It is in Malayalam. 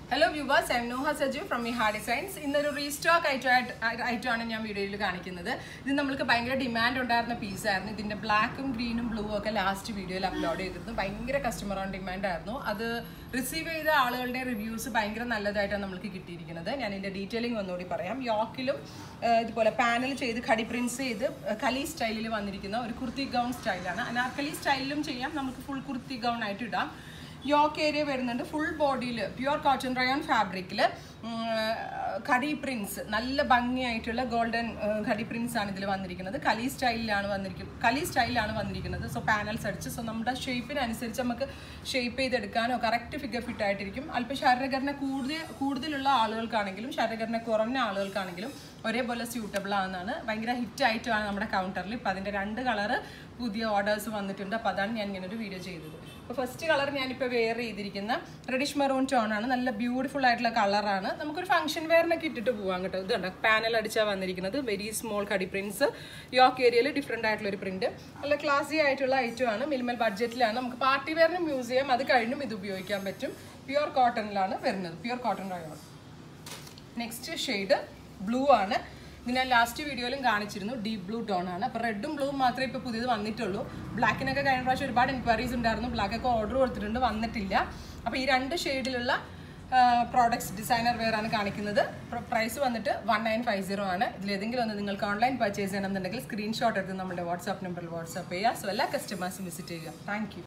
hello viewers I am Noha Saju from me hard designs ഇന്നൊരു റീസ്റ്റോക്ക് ഐറ്റമാണ് ഞാൻ വീഡിയോയിൽ കാണിക്കുന്നത് ഇത് നമ്മൾക്ക് ഭയങ്കര ഡിമാൻഡ് ഉണ്ടായിരുന്ന പീസായിരുന്നു ഇതിന്റെ ബ്ലാക്കും ഗ്രീനും ബ്ലൂ ഒക്കെ ലാസ്റ്റ് വീഡിയോയിൽ അപ്ലോഡ് ചെയ്തിരുന്നു ഭയങ്കര കസ്റ്റമർ ഓൺ ഡിമാൻഡ് ആയിരുന്നു അത് റിസീവ് ചെയ്ത ആളുകളുടെ റിവ്യൂസ് ഭയങ്കര നല്ലതായിട്ടാണ് നമ്മൾക്ക് കിട്ടിയിരിക്കുന്നത് ഞാൻ ഇതിന്റെ ഡീറ്റെയിലിംഗ് ഒന്നുകൂടി പറയാം യോക്കിലും ഇതുപോലെ പാനൽ ചെയ്ത് ഖടി പ്രിൻസ് ചെയ്ത് കലി സ്റ്റൈലിൽ വന്നിരിക്കുന്ന ഒരു കുർത്തി ഗൗൺ സ്റ്റൈലാണ് അനാർക്കലി സ്റ്റൈലിലും ചെയ്യാം നമുക്ക് ഫുൾ കുർത്തി ഗൗൺ ആയിട്ട് ഇടാം യോക്ക് ഏരിയ വരുന്നുണ്ട് ഫുൾ ബോഡിയിൽ പ്യുവർ കോട്ടൺ റയോൺ ഫാബ്രിക്കിൽ ഖടി പ്രിൻസ് നല്ല ഭംഗിയായിട്ടുള്ള ഗോൾഡൻ ഖടി പ്രിൻസ് ആണ് ഇതിൽ വന്നിരിക്കുന്നത് കലി സ്റ്റൈലിലാണ് വന്നിരിക്കുന്നത് കലി സ്റ്റൈലിലാണ് വന്നിരിക്കുന്നത് സോ പാനൽസ് അടിച്ച് സോ നമ്മുടെ ഷേപ്പിനനുസരിച്ച് നമുക്ക് ഷേപ്പ് ചെയ്തെടുക്കാനോ കറക്റ്റ് ഫിഗർ ഫിറ്റ് ആയിട്ടിരിക്കും അല്പം ശരീരഘടന കൂടുതൽ കൂടുതലുള്ള ആളുകൾക്കാണെങ്കിലും ശരീരഘടന കുറഞ്ഞ ആളുകൾക്കാണെങ്കിലും ഒരേപോലെ സ്യൂട്ടബിൾ ആണെന്നാണ് ഭയങ്കര ഹിറ്റ് ആയിട്ടുമാണ് നമ്മുടെ കൗണ്ടറിൽ ഇപ്പം അതിൻ്റെ രണ്ട് കളറ് പുതിയ ഓർഡേഴ്സ് വന്നിട്ടുണ്ട് അപ്പോൾ അതാണ് ഞാൻ ഇങ്ങനെ ഒരു വീഡിയോ ചെയ്തത് അപ്പോൾ ഫസ്റ്റ് കളർ ഞാനിപ്പോൾ വെയർ ചെയ്തിരിക്കുന്ന റെഡിഷ് മെറൂൺ ടോൺ ആണ് നല്ല ബ്യൂട്ടിഫുൾ ആയിട്ടുള്ള കളറാണ് നമുക്കൊരു ഫംഗ്ഷൻ വെയറിനൊക്കെ ഇട്ടിട്ട് പോകാം കേട്ടോ ഇത് കണ്ടോ പാനൽ അടിച്ചാൽ വന്നിരിക്കുന്നത് very small khadi prints yoke ഏരിയയിൽ ഡിഫറെൻ്റ് ആയിട്ടുള്ള ഒരു പ്രിന്റ് നല്ല ക്ലാസി ആയിട്ടുള്ള ഐറ്റം ആണ് മിനിമൽ ബഡ്ജറ്റിലാണ് നമുക്ക് പാർട്ടി വെയറിനും യൂസ് ചെയ്യാം അത് കഴിഞ്ഞും ഇത് ഉപയോഗിക്കാൻ പറ്റും പ്യുവർ കോട്ടണിലാണ് വരുന്നത് pure cotton rayon next shade blue ആണ് ഇത് ഞാൻ ലാസ്റ്റ് വീഡിയോയിലും കാണിച്ചിരുന്നു ഡീപ് ബ്ലൂ ടോൺ ആണ് അപ്പോൾ റെഡും ബ്ലൂവും മാത്രമേ ഇപ്പോൾ പുതിയത് വന്നിട്ടുള്ളൂ ബ്ലാക്കിനൊക്കെ കഴിഞ്ഞ പ്രാവശ്യം ഒരുപാട് എൻക്വയറീസ് ഉണ്ടായിരുന്നു ബ്ലാക്കൊക്കെ ഓർഡർ കൊടുത്തിട്ടുണ്ട് വന്നിട്ടില്ല അപ്പോൾ ഈ രണ്ട് ഷെയ്ഡിലുള്ള പ്രോഡക്ട്സ് ഡിസൈനർ വെയർ ആണ് കാണിക്കുന്നത് പ്രൈസ് വന്നിട്ട് വൺ നയൻ ഫൈവ് സീറോ ആണ് ഇതിലേതെങ്കിലും ഒന്ന് നിങ്ങൾക്ക് ഓൺലൈൻ പർച്ചേസ് ചെയ്യണമെന്നുണ്ടെങ്കിൽ സ്ക്രീൻഷോട്ട് എടുത്ത് നമ്മുടെ വാട്സാപ്പ് നമ്പറിൽ വാട്സാപ്പ് ചെയ്യുക സോ എല്ലാ കസ്റ്റമേഴ്സും വിസിറ്റ് ചെയ്യുക താങ്ക്